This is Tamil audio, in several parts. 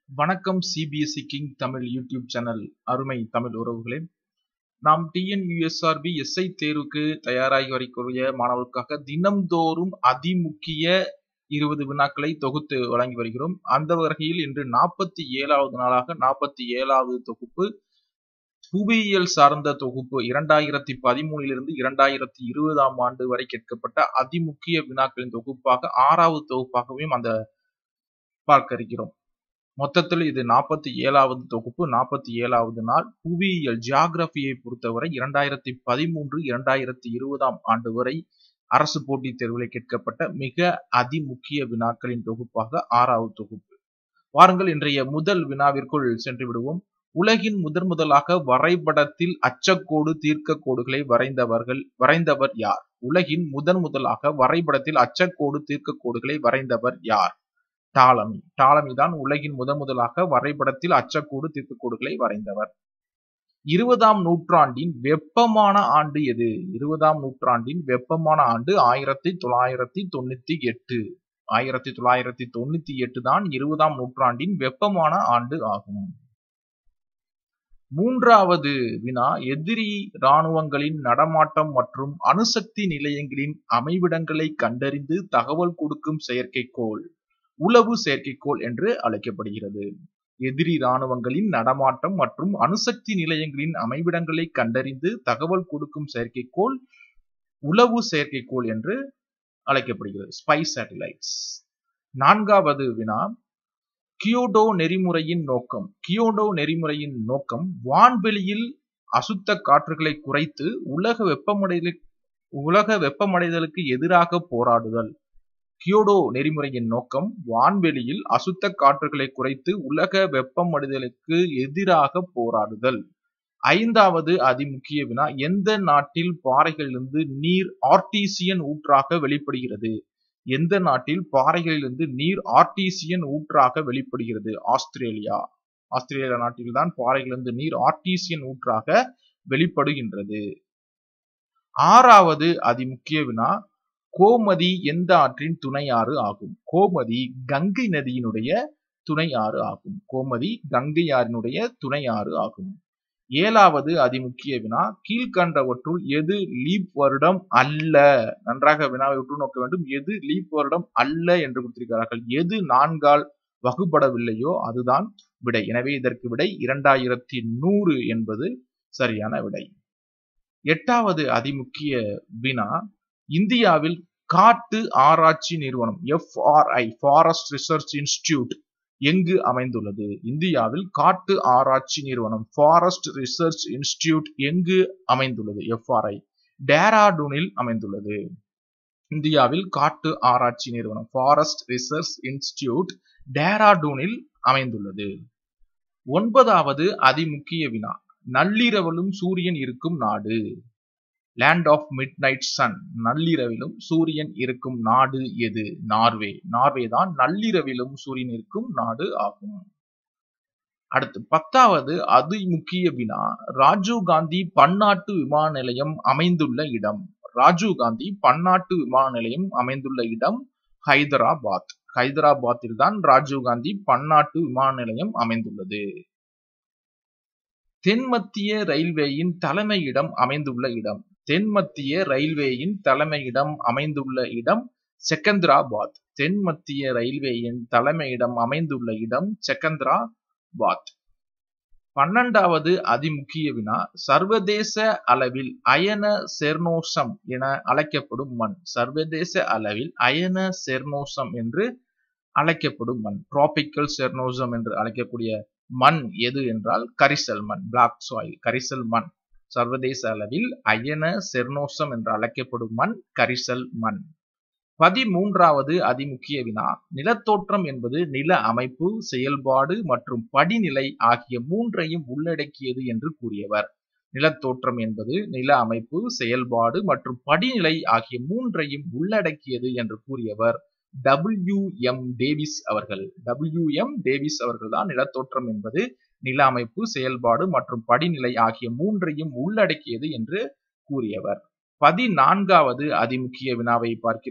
வணக்கம் CBSE king Tamil YouTube channel அருமை தமிழ் உறவுகளே நாம் டிஎன்யூஎஸ்ஆர்பி எஸ்ஐ தேர்வுக்கு தயாராகி வரக்கூடிய மாணவர்களுக்காக தினம்தோறும் அதிமுக்கிய இருபது வினாக்களை தொகுத்து வழங்கி வருகிறோம் அந்த வகையில் இன்று நாற்பத்தி ஏழாவது நாளாக நாற்பத்தி ஏழாவது தொகுப்பு புவியியல் சார்ந்த தொகுப்பு இரண்டாயிரத்தி பதிமூணிலிருந்து இரண்டாயிரத்தி இருபதாம் ஆண்டு வரை கேட்கப்பட்ட அதிமுக்கிய வினாக்களின் தொகுப்பாக ஆறாவது தொகுப்பாகவும் அந்த பார்க்க இருக்கிறோம் மொத்தத்தில் இது நாற்பத்தி ஏழாவது தொகுப்பு நாற்பத்தி ஏழாவது நாள் புவியியல் ஜியாகிரபியை பொறுத்தவரை இரண்டாயிரத்தி பதிமூன்று இரண்டாயிரத்தி இருபதாம் ஆண்டு வரை அரசு போட்டித் தேர்வில் கேட்கப்பட்ட மிக அதிமுக்கிய வினாக்களின் தொகுப்பாக ஆறாவது தொகுப்பு வாருங்கள் இன்றைய முதல் வினாவிற்குள் சென்று விடுவோம் உலகின் முதன் முதலாக வரைபடத்தில் அச்சக்கோடு தீர்க்க கோடுகளை வரைந்தவர்கள் வரைந்தவர் யார் உலகின் முதன் முதலாக வரைபடத்தில் அச்சக்கோடு தீர்க்க கோடுகளை வரைந்தவர் யார் டாலமி டாலமி தான் உலகின் முதன் முதலாக வரைபடத்தில் அச்சக்கோடு தீர்க்கக்கோடுகளை வரைந்தவர் இருபதாம் நூற்றாண்டின் வெப்பமான ஆண்டு எது இருபதாம் நூற்றாண்டின் வெப்பமான ஆண்டு ஆயிரத்தி தொள்ளாயிரத்தி தொண்ணூத்தி எட்டு ஆயிரத்தி தொள்ளாயிரத்தி தொண்ணூத்தி எட்டு தான் இருபதாம் நூற்றாண்டின் வெப்பமான ஆண்டு ஆகும் மூன்றாவது வினா எதிரி இராணுவங்களின் நடமாட்டம் மற்றும் அணுசக்தி நிலையங்களின் அமைவிடங்களை கண்டறிந்து தகவல் கொடுக்கும் செயற்கைக்கோள் உளவு செயற்கைக்கோள் என்று அழைக்கப்படுகிறது எதிரி இராணுவங்களின் நடமாட்டம் மற்றும் அணுசக்தி நிலையங்களின் அமைவிடங்களை கண்டறிந்து தகவல் கொடுக்கும் செயற்கைக்கோள் உளவு செயற்கைக்கோள் என்று அழைக்கப்படுகிறது ஸ்பை சேட்டலைட்ஸ் நான்காவது வினா கியோடோ நெறிமுறையின் நோக்கம் கியோடோ நெறிமுறையின் நோக்கம் வான்வெளியில் அசுத்த காற்றுகளை குறைத்து உலக வெப்பமடைதல் உலக வெப்பமடைதலுக்கு எதிராக போராடுதல் கியோடோ நெறிமுறையின் நோக்கம் வான்வெளியில் அசுத்த காற்றுகளை குறைத்து உலக வெப்பமடைதலுக்கு எதிராக போராடுதல் ஐந்தாவது அதிமுக்கிய வினா எந்த நாட்டில் பாறைகளிலிருந்து நீர் ஆர்டீசியன் ஊற்றாக வெளிப்படுகிறது எந்த நாட்டில் பாறைகளிலிருந்து நீர் ஆர்டீசியன் ஊற்றாக வெளிப்படுகிறது ஆஸ்திரேலியா ஆஸ்திரேலியா நாட்டில்தான் பாறைகளிலிருந்து நீர் ஆர்டீசியன் ஊற்றாக வெளிப்படுகின்றது ஆறாவது அதிமுக்கிய வினா கோமதி எந்த ஆற்றின் துணை ஆறு ஆகும் கோமதி கங்கை நதியினுடைய துணை ஆறு ஆகும் கோமதி கங்கை ஆறினுடைய துணை ஆறு ஆகும் ஏழாவது அதிமுக்கிய வினா கீழ்கண்டவற்றுள் எது லீப் வருடம் அல்ல நன்றாக வினாவை உற்று நோக்க வேண்டும் எது லீப் வருடம் அல்ல என்று கொடுத்திருக்கிறார்கள் எது நான்கால் வகுப்படவில்லையோ அதுதான் விடை எனவே இதற்கு விடை இரண்டாயிரத்தி நூறு என்பது சரியான விடை எட்டாவது அதிமுக்கிய வினா இந்தியாவில் காட்டு ஆராய்ச்சி நிறுவனம் எஃப்ஆர்ஐ ஃபாரஸ்ட் ரிசர்ச் இன்ஸ்டிடியூட் எங்கு அமைந்துள்ளது இந்தியாவில் காட்டு ஆராய்ச்சி நிறுவனம் ஃபாரஸ்ட் ரிசர்ச் இன்ஸ்டிடியூட் எங்கு அமைந்துள்ளது எஃப்ஆர்ஐ டேராடூனில் அமைந்துள்ளது இந்தியாவில் காட்டு ஆராய்ச்சி நிறுவனம் ஃபாரஸ்ட் ரிசர்ச் இன்ஸ்டிடியூட் டேராடூனில் அமைந்துள்ளது ஒன்பதாவது அதிமுக்கிய வினா நள்ளிரவலும் சூரியன் இருக்கும் நாடு land of midnight sun நள்ளிரவிலும் சூரியன் இருக்கும் நாடு எது நார்வே நார்வே தான் நள்ளிரவிலும் சூரியன் இருக்கும் நாடு ஆகும் அடுத்து பத்தாவது அதி முக்கிய வினா ராஜீவ் காந்தி பன்னாட்டு விமான நிலையம் அமைந்துள்ள இடம் ராஜீவ் காந்தி பன்னாட்டு விமான நிலையம் அமைந்துள்ள இடம் ஹைதராபாத் ஹைதராபாத்தில் தான் ராஜீவ் காந்தி பன்னாட்டு விமான நிலையம் அமைந்துள்ளது தென்மத்திய ரயில்வேயின் தலைமையிடம் அமைந்துள்ள இடம் தென்மத்திய ரயில்வேயின் தலைமையிடம் அமைந்துள்ள இடம் செகந்திராபாத் தென்மத்திய ரயில்வேயின் தலைமையிடம் அமைந்துள்ள இடம் செகந்திராபாத் பன்னெண்டாவது அதிமுக்கிய வினா சர்வதேச அளவில் அயன செர்னோசம் என அழைக்கப்படும் மண் சர்வதேச அளவில் அயன செர்னோசம் என்று அழைக்கப்படும் மண் டிராபிக்கல் செர்னோசம் என்று அழைக்கக்கூடிய மண் எது என்றால் கரிசல் மண் பிளாக் சாயில் கரிசல் மண் சர்வதேச அளவில் அயன செர்னோசம் என்று அழைக்கப்படும் மண் கரிசல் மண் பதிமூன்றாவது அதிமுக்கிய வினா நிலத்தோற்றம் என்பது நில அமைப்பு செயல்பாடு மற்றும் படிநிலை ஆகிய மூன்றையும் உள்ளடக்கியது என்று கூறியவர் நிலத்தோற்றம் என்பது நில அமைப்பு செயல்பாடு மற்றும் படிநிலை ஆகிய மூன்றையும் உள்ளடக்கியது என்று கூறியவர் டபிள்யூ எம் டேவிஸ் அவர்கள் டபிள்யூ எம் டேவிஸ் அவர்கள் தான் நிலத்தோற்றம் என்பது நில அமைப்பு செயல்பாடு மற்றும் படிநிலை ஆகிய மூன்றையும் உள்ளடக்கியது என்று கூறியவர் பதினான்காவது அதிமுக்கிய வினாவை பார்க்கிறோம்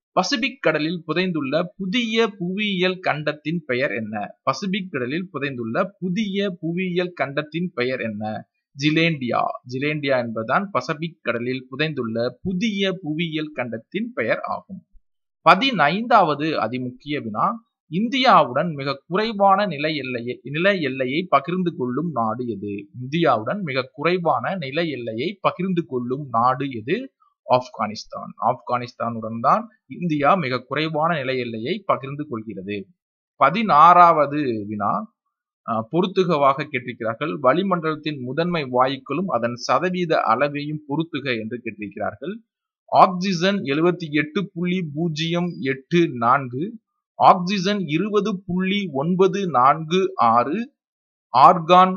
பசிபிக் கடலில் புதைந்துள்ள புதிய புவியியல் கண்டத்தின் பெயர் என்ன பசிபிக் கடலில் புதைந்துள்ள புதிய புவியியல் கண்டத்தின் பெயர் என்ன ஜிலேண்டியா ஜிலேண்டியா என்பதுதான் பசிபிக் கடலில் புதைந்துள்ள புதிய புவியியல் கண்டத்தின் பெயர் ஆகும் பதினைந்தாவது அதிமுக்கிய வினா இந்தியாவுடன் மிக குறைவான நில எல்லையை நில எல்லையை பகிர்ந்து கொள்ளும் நாடு எது இந்தியாவுடன் மிக குறைவான நில எல்லையை பகிர்ந்து கொள்ளும் நாடு எது ஆப்கானிஸ்தான் ஆப்கானிஸ்தானுடன் தான் இந்தியா மிக குறைவான நில எல்லையை பகிர்ந்து கொள்கிறது பதினாறாவது வினா பொருத்துகவாக கேட்டிருக்கிறார்கள் வளிமண்டலத்தின் முதன்மை வாயுக்களும் அதன் சதவீத அளவையும் பொருத்துக என்று கேட்டிருக்கிறார்கள் ஆக்சிஜன் எழுபத்தி எட்டு புள்ளி பூஜ்ஜியம் எட்டு நான்கு ஆக்சிஜன் இருபது புள்ளி ஒன்பது நான்கு ஆறு ஆர்கான்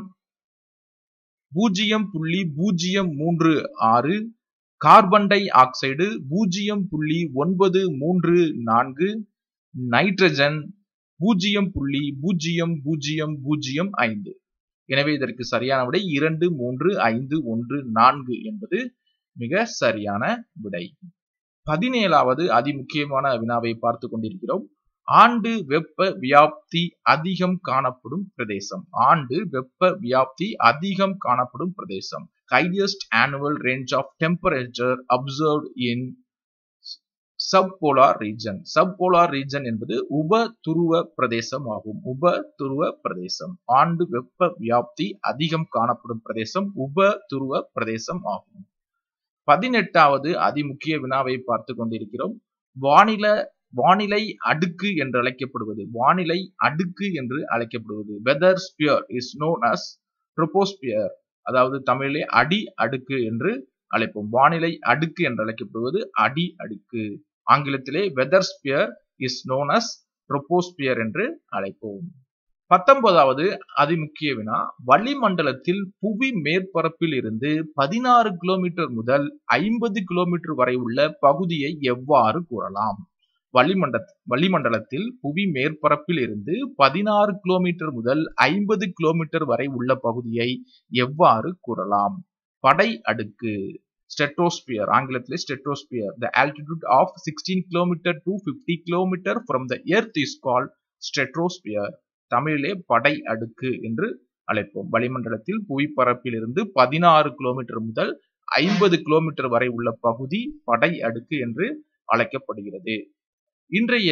பூஜ்ஜியம் புள்ளி பூஜ்ஜியம் மூன்று ஆறு கார்பன் டை ஆக்சைடு பூஜ்ஜியம் புள்ளி ஒன்பது மூன்று நான்கு நைட்ரஜன் பூஜ்ஜியம் புள்ளி பூஜ்ஜியம் பூஜ்ஜியம் பூஜ்ஜியம் ஐந்து எனவே இதற்கு சரியான விடை இரண்டு மூன்று ஐந்து ஒன்று நான்கு என்பது மிக சரியான விடை பதினேழாவது அதிமுக்கியமான வினாவை பார்த்து கொண்டிருக்கிறோம் ஆண்டு வெப்ப வியாப்தி அதிகம் காணப்படும் பிரதேசம் ஆண்டு வெப்ப வியாப்தி அதிகம் காணப்படும் பிரதேசம் highest annual range of temperature observe in subpolar region subpolar region என்பது உப துருவ பிரதேசம் ஆகும் உப துருவ பிரதேசம் ஆண்டு வெப்ப வியாப்தி அதிகம் காணப்படும் பிரதேசம் உப துருவ பிரதேசம் ஆகும் பதினெட்டாவது அதிமுக்கிய வினாவை பார்த்து கொண்டிருக்கிறோம் வானில வானிலை அடுக்கு என்று அழைக்கப்படுவது வானிலை அடுக்கு என்று அழைக்கப்படுவது weather sphere is known as troposphere அதாவது தமிழிலே அடி அடுக்கு என்று அழைப்போம் வானிலை அடுக்கு என்று அழைக்கப்படுவது அடி அடுக்கு ஆங்கிலத்திலே weather sphere is known as troposphere என்று அழைப்போம் பத்தொன்பதாவது அதிமுக்கிய வினா வளிமண்டலத்தில் புவி மேற்பரப்பில் இருந்து பதினாறு கிலோமீட்டர் முதல் ஐம்பது கிலோமீட்டர் வரை உள்ள பகுதியை எவ்வாறு கூறலாம் வளிமண்ட வளிமண்டலத்தில் புவி மேற்பரப்பில் இருந்து பதினாறு கிலோமீட்டர் முதல் ஐம்பது கிலோமீட்டர் வரை உள்ள பகுதியை எவ்வாறு கூறலாம் படை அடுக்கு ஸ்டெட்ரோஸ்பியர் ஆங்கிலத்திலே stratosphere the altitude of sixteen kilometre to fifty kilometre from the earth is call stratosphere தமிழிலே படை அடுக்கு என்று அழைப்போம் வளிமண்டலத்தில் புவிப்பரப்பில் இருந்து பதினாறு கிலோமீட்டர் முதல் ஐம்பது கிலோமீட்டர் வரை உள்ள பகுதி படை அடுக்கு என்று அழைக்கப்படுகிறது இன்றைய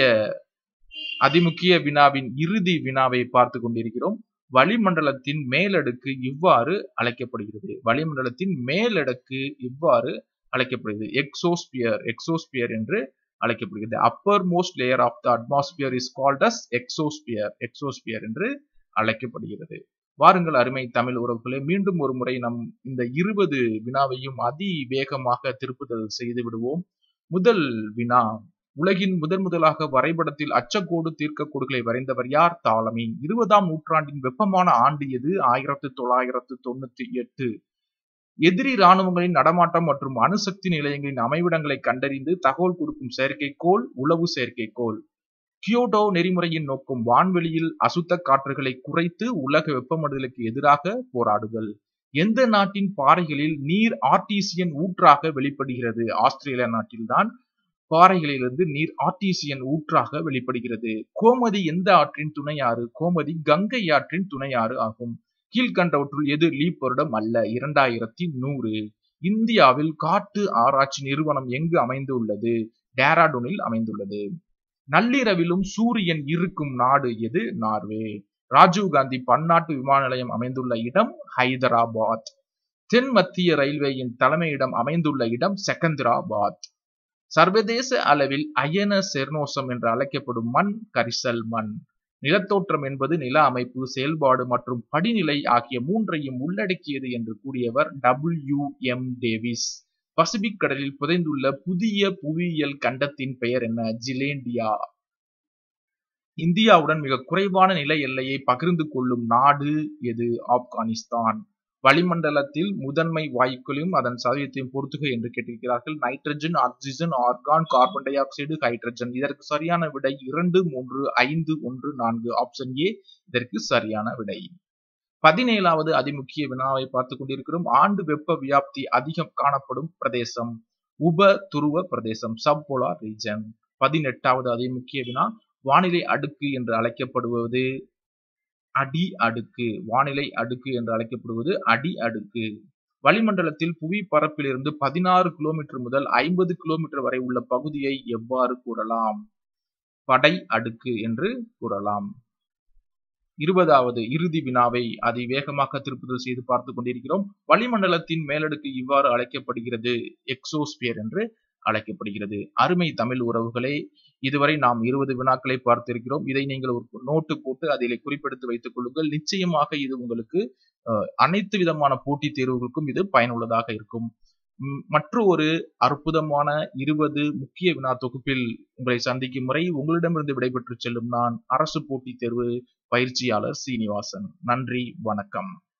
அதிமுக்கிய வினாவின் இறுதி வினாவை பார்த்து கொண்டிருக்கிறோம் வளிமண்டலத்தின் மேலடுக்கு இவ்வாறு அழைக்கப்படுகிறது வளிமண்டலத்தின் மேலடுக்கு இவ்வாறு அழைக்கப்படுகிறது எக்ஸோஸ்பியர் எக்ஸோஸ்பியர் என்று அழைக்கப்படுகிறது upper most layer of the atmosphere is called as exosphere exosphere என்று அழைக்கப்படுகிறது வாருங்கள் அருமை தமிழ் உறவுகளே மீண்டும் ஒரு முறை நம் இந்த இருபது வினாவையும் அதி வேகமாக திருப்புதல் செய்து விடுவோம் முதல் வினா உலகின் முதன் முதலாக வரைபடத்தில் அச்சக்கோடு தீர்க்கக்கோடுகளை வரைந்தவர் யார் தாலமி இருபதாம் நூற்றாண்டின் வெப்பமான ஆண்டு எது ஆயிரத்து தொள்ளாயிரத்து தொண்ணூத்தி எட்டு எதிரி இராணுவங்களின் நடமாட்டம் மற்றும் அணுசக்தி நிலையங்களின் அமைவிடங்களை கண்டறிந்து தகவல் கொடுக்கும் செயற்கைக்கோள் உளவு செயற்கைக்கோள் கியோட்டோ நெறிமுறையின் நோக்கம் வான்வெளியில் அசுத்த காற்றுகளை குறைத்து உலக வெப்பமண்டலுக்கு எதிராக போராடுதல் எந்த நாட்டின் பாறைகளில் நீர் ஆர்டீசியன் ஊற்றாக வெளிப்படுகிறது ஆஸ்திரேலியா நாட்டில்தான் பாறைகளிலிருந்து நீர் ஆர்டீசியன் ஊற்றாக வெளிப்படுகிறது கோமதி எந்த ஆற்றின் துணையாறு கோமதி கங்கை ஆற்றின் துணையாறு ஆகும் கீழ்கண்டவற்றுள் எது லீப் வருடம் அல்ல இரண்டாயிரத்தி நூறு இந்தியாவில் காட்டு ஆராய்ச்சி நிறுவனம் எங்கு அமைந்துள்ளது டேராடூனில் அமைந்துள்ளது நள்ளிரவிலும் சூரியன் இருக்கும் நாடு எது நார்வே ராஜீவ்காந்தி பன்னாட்டு விமான நிலையம் அமைந்துள்ள இடம் ஹைதராபாத் தென் மத்திய ரயில்வேயின் தலைமையிடம் அமைந்துள்ள இடம் செகந்திராபாத் சர்வதேச அளவில் அயன செர்னோசம் என்று அழைக்கப்படும் மண் கரிசல் மண் நிலத்தோற்றம் என்பது நில அமைப்பு செயல்பாடு மற்றும் படிநிலை ஆகிய மூன்றையும் உள்ளடக்கியது என்று கூறியவர் டபிள்யூ எம் டேவிஸ் பசிபிக் கடலில் புதைந்துள்ள புதிய புவியியல் கண்டத்தின் பெயர் என்ன ஜிலேண்டியா இந்தியாவுடன் மிக குறைவான நில எல்லையை பகிர்ந்து கொள்ளும் நாடு எது ஆப்கானிஸ்தான் வளிமண்டலத்தில் முதன்மை வாயுக்களையும் அதன் சதவீதத்தையும் பொறுத்துக என்று கேட்டிருக்கிறார்கள் nitrogen oxygen argon carbon dioxide hydrogen இதற்கு சரியான விடை இரண்டு மூன்று ஐந்து ஒன்று நான்கு ஆப்ஷன் ஏ இதற்கு சரியான விடை பதினேழாவது அதிமுக்கிய வினாவை பார்த்து கொண்டிருக்கிறோம் ஆண்டு வெப்ப வியாப்தி அதிகம் காணப்படும் பிரதேசம் உப துருவ பிரதேசம் சப்போலார் ரீஜன் பதினெட்டாவது அதி முக்கிய வினா வானிலை அடுக்கு என்று அழைக்கப்படுவது அடி அடுக்கு வானிலை அடுக்கு என்று அழைக்கப்படுவது அடி அடுக்கு வளிமண்டலத்தில் புவி பரப்பிலிருந்து பதினாறு கிலோமீட்டர் முதல் ஐம்பது கிலோமீட்டர் வரை உள்ள பகுதியை எவ்வாறு கூறலாம் படை அடுக்கு என்று கூறலாம் இருபதாவது இறுதி வினாவை அதை வேகமாக திருப்புதல் செய்து பார்த்து கொண்டிருக்கிறோம் வளிமண்டலத்தின் மேலடுக்கு இவ்வாறு அழைக்கப்படுகிறது எக்ஸோஸ்பியர் என்று அழைக்கப்படுகிறது அருமை தமிழ் உறவுகளே இதுவரை நாம் இருபது வினாக்களை பார்த்திருக்கிறோம் இதை நீங்கள் ஒரு நோட்டு போட்டு அதிலே குறிப்பெடுத்து வைத்துக் கொள்ளுங்கள் நிச்சயமாக இது உங்களுக்கு அனைத்து விதமான போட்டித் தேர்வுகளுக்கும் இது பயனுள்ளதாக இருக்கும் மற்ற ஒரு அற்புதமான இருபது முக்கிய வினா தொகுப்பில் உங்களை சந்திக்கும் முறை உங்களிடமிருந்து விடைபெற்று செல்லும் நான் அரசு போட்டித் தேர்வு பயிற்சியாளர் சீனிவாசன் நன்றி வணக்கம்